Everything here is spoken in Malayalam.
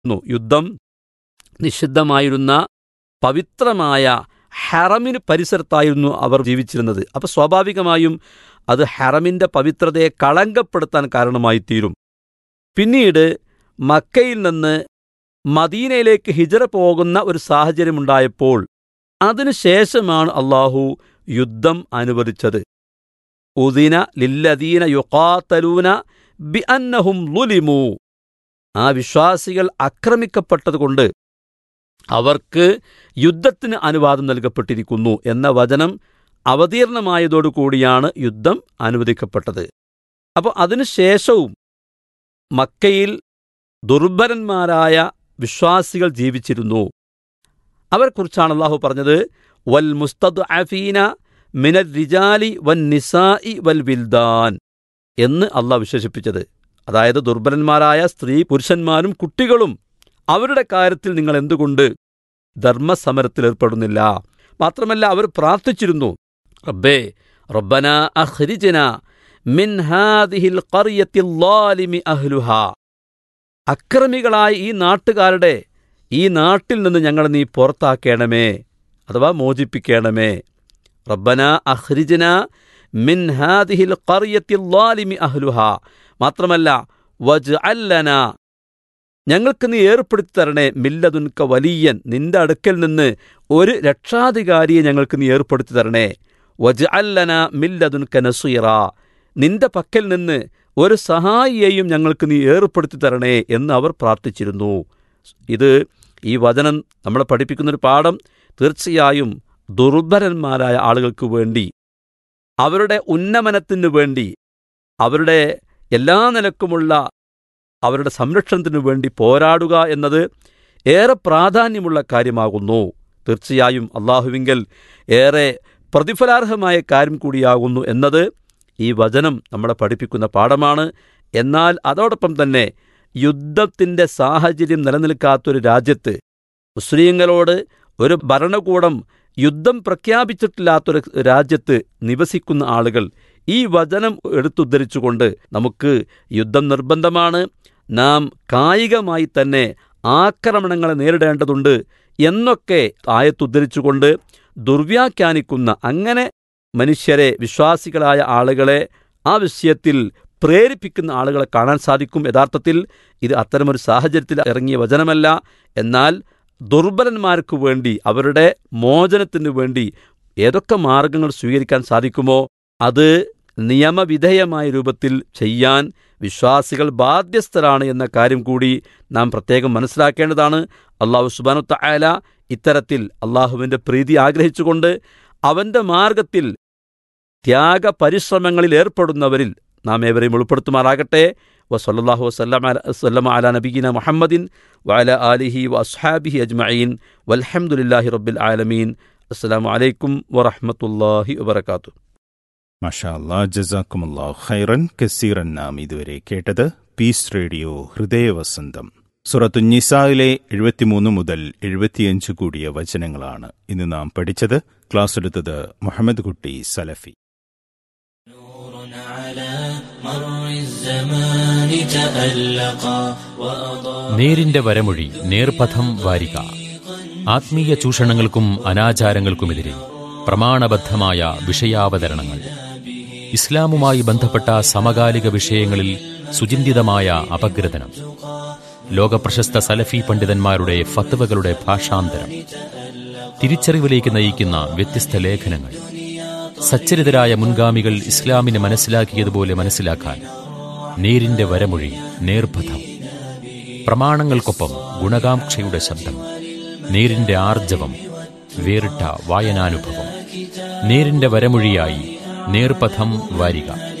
ന്നു. യുദ്ധം നിഷിദ്ധമായിരുന്ന പവിത്രമായ ഹറമിന് പരിസരത്തായിരുന്നു അവർ ജീവിച്ചിരുന്നത് അപ്പോൾ സ്വാഭാവികമായും അത് ഹറമിൻ്റെ പവിത്രതയെ കളങ്കപ്പെടുത്താൻ കാരണമായി തീരും പിന്നീട് മക്കയിൽ നിന്ന് മദീനയിലേക്ക് ഹിജറ പോകുന്ന ഒരു സാഹചര്യമുണ്ടായപ്പോൾ അതിനുശേഷമാണ് അള്ളാഹു യുദ്ധം അനുവദിച്ചത് ഉദിന ലില്ലദീന യുക്കാത്തലൂന ബി അന്നഹും ലുലിമു ആ വിശ്വാസികൾ ആക്രമിക്കപ്പെട്ടതുകൊണ്ട് അവർക്ക് യുദ്ധത്തിന് അനുവാദം നൽകപ്പെട്ടിരിക്കുന്നു എന്ന വചനം അവതീർണമായതോടുകൂടിയാണ് യുദ്ധം അനുവദിക്കപ്പെട്ടത് അപ്പോൾ അതിനുശേഷവും മക്കയിൽ ദുർബലന്മാരായ വിശ്വാസികൾ ജീവിച്ചിരുന്നു അവരെക്കുറിച്ചാണ് അള്ളാഹു പറഞ്ഞത് വൽ മുസ്തദ് അഫീന മിനൽ റിജാലി വൻ നിസായി വൽ വിൽദാൻ എന്ന് അള്ളാഹ് വിശേഷിപ്പിച്ചത് അതായത് ദുർബലന്മാരായ സ്ത്രീ പുരുഷന്മാരും കുട്ടികളും അവരുടെ കാര്യത്തിൽ നിങ്ങൾ എന്തുകൊണ്ട് ധർമ്മസമരത്തിലേർപ്പെടുന്നില്ല മാത്രമല്ല അവർ പ്രാർത്ഥിച്ചിരുന്നു റബ്ബേ റബ്ബന അഖ്രിജന മിൻ ഹാദിഹിൽ ഖറിയത്തിൽ ളാലിമി അഹ്ലുഹാ അക്രമികളായ ഈ നാട്ടുകാരുടെ ഈ നാട്ടിൽ നിന്ന് ഞങ്ങളെ നീ പുറത്താക്കണമേ അഥവാ മോചിപ്പിക്കണമേ റബ്ബന അഖ്രിജന മിൻ ഹാദിഹിൽ ഖറിയത്തിൽ ളാലിമി അഹ്ലുഹാ മാത്രമല്ല വജ് അല്ലന ഞങ്ങൾക്ക് നീ ഏർപ്പെടുത്തി തരണേ മില്ലതുൻക വലിയൻ നിന്റെ അടുക്കൽ നിന്ന് ഒരു രക്ഷാധികാരിയെ ഞങ്ങൾക്ക് നീ ഏർപ്പെടുത്തി തരണേ വജ് അല്ലന മില്ലതുൻക നസീറ നിന്റെ പക്കൽ നിന്ന് ഒരു സഹായിയെയും ഞങ്ങൾക്ക് നീ ഏർപ്പെടുത്തി തരണേ എന്ന് അവർ പ്രാർത്ഥിച്ചിരുന്നു ഇത് ഈ വചനം നമ്മളെ പഠിപ്പിക്കുന്നൊരു പാഠം തീർച്ചയായും ദുർബലന്മാരായ ആളുകൾക്ക് വേണ്ടി അവരുടെ ഉന്നമനത്തിനു വേണ്ടി അവരുടെ എല്ലാ നിലക്കുമുള്ള അവരുടെ സംരക്ഷണത്തിനു വേണ്ടി പോരാടുക എന്നത് ഏറെ പ്രാധാന്യമുള്ള കാര്യമാകുന്നു തീർച്ചയായും അള്ളാഹുവിങ്കൽ ഏറെ പ്രതിഫലാർഹമായ കാര്യം കൂടിയാകുന്നു എന്നത് ഈ വചനം നമ്മളെ പഠിപ്പിക്കുന്ന പാഠമാണ് എന്നാൽ അതോടൊപ്പം തന്നെ യുദ്ധത്തിൻ്റെ സാഹചര്യം നിലനിൽക്കാത്തൊരു രാജ്യത്ത് മുസ്ലിങ്ങളോട് ഒരു ഭരണകൂടം യുദ്ധം പ്രഖ്യാപിച്ചിട്ടില്ലാത്തൊരു രാജ്യത്ത് നിവസിക്കുന്ന ആളുകൾ ഈ വചനം എടുത്തുദ്ധരിച്ചുകൊണ്ട് നമുക്ക് യുദ്ധം നിർബന്ധമാണ് നാം കായികമായി തന്നെ ആക്രമണങ്ങളെ നേരിടേണ്ടതുണ്ട് എന്നൊക്കെ ആയത്തുദ്ധരിച്ചുകൊണ്ട് ദുർവ്യാഖ്യാനിക്കുന്ന അങ്ങനെ മനുഷ്യരെ വിശ്വാസികളായ ആളുകളെ ആ വിഷയത്തിൽ പ്രേരിപ്പിക്കുന്ന ആളുകളെ കാണാൻ സാധിക്കും യഥാർത്ഥത്തിൽ ഇത് അത്തരമൊരു സാഹചര്യത്തിൽ ഇറങ്ങിയ വചനമല്ല എന്നാൽ ദുർബലന്മാർക്ക് വേണ്ടി അവരുടെ മോചനത്തിനു വേണ്ടി ഏതൊക്കെ മാർഗങ്ങൾ സ്വീകരിക്കാൻ സാധിക്കുമോ അത് നിയമവിധേയമായ രൂപത്തിൽ ചെയ്യാൻ വിശ്വാസികൾ ബാധ്യസ്ഥരാണ് എന്ന കാര്യം കൂടി നാം പ്രത്യേകം മനസ്സിലാക്കേണ്ടതാണ് അള്ളാഹു സുബാനു തആല ഇത്തരത്തിൽ അള്ളാഹുവിൻ്റെ പ്രീതി ആഗ്രഹിച്ചുകൊണ്ട് അവൻ്റെ മാർഗത്തിൽ ത്യാഗ പരിശ്രമങ്ങളിൽ ഏർപ്പെടുന്നവരിൽ നാം ഏവരെയും ഉൾപ്പെടുത്തുമാറാകട്ടെ വസല്ലാഹു വസ്ലമ അല നബീന മുഹമ്മദിൻ വഅല ആലിഹി വ അസ്ഹാബിഹി അജ്മഈൻ വൽഹംദുലില്ലാഹി റബ്ബിൽ ആലമീൻ അസ്സലാമു അലൈക്കും വറഹ്മത്തുള്ളാഹി വബറകാതുഹു മഷാ അല്ലാ ജസാക്കുമുല്ലാ ഖൈറൻ കസീറൻ നാം ഇതുവരെ കേട്ടത് പീസ് റേഡിയോ ഹൃദയവസന്തം സുറത്തു നിസായിലെ എഴുപത്തിമൂന്ന് മുതൽ എഴുപത്തിയഞ്ച് കൂടിയ വചനങ്ങളാണ് ഇന്ന് നാം പഠിച്ചത് ക്ലാസ് എടുത്തത് മുഹമ്മദ് കുട്ടി സലഫി നേരിന്റെ വരമൊഴി നേർപഥം വാരിക ആത്മീയ ചൂഷണങ്ങൾക്കും അനാചാരങ്ങൾക്കുമെതിരെ പ്രമാണബദ്ധമായ വിഷയാവതരണങ്ങൾ ഇസ്ലാമുമായി ബന്ധപ്പെട്ട സമകാലിക വിഷയങ്ങളിൽ സുചിന്തിതമായ അപഗ്രഥനം ലോകപ്രശസ്ത സലഫി പണ്ഡിതന്മാരുടെ ഫത്വകളുടെ ഭാഷാന്തരം തിരിച്ചറിവിലേക്ക് നയിക്കുന്ന വ്യത്യസ്ത ലേഖനങ്ങൾ സച്ചരിതരായ മുൻഗാമികൾ ഇസ്ലാമിനെ മനസ്സിലാക്കിയതുപോലെ മനസ്സിലാക്കാൻ നേരിന്റെ വരമൊഴി നേർപഥം പ്രമാണങ്ങൾക്കൊപ്പം ഗുണകാംക്ഷയുടെ ശബ്ദം നേരിന്റെ ആർജവം വേറിട്ട വായനാനുഭവം നേരിന്റെ വരമൊഴിയായി നേർപഥം വാരിക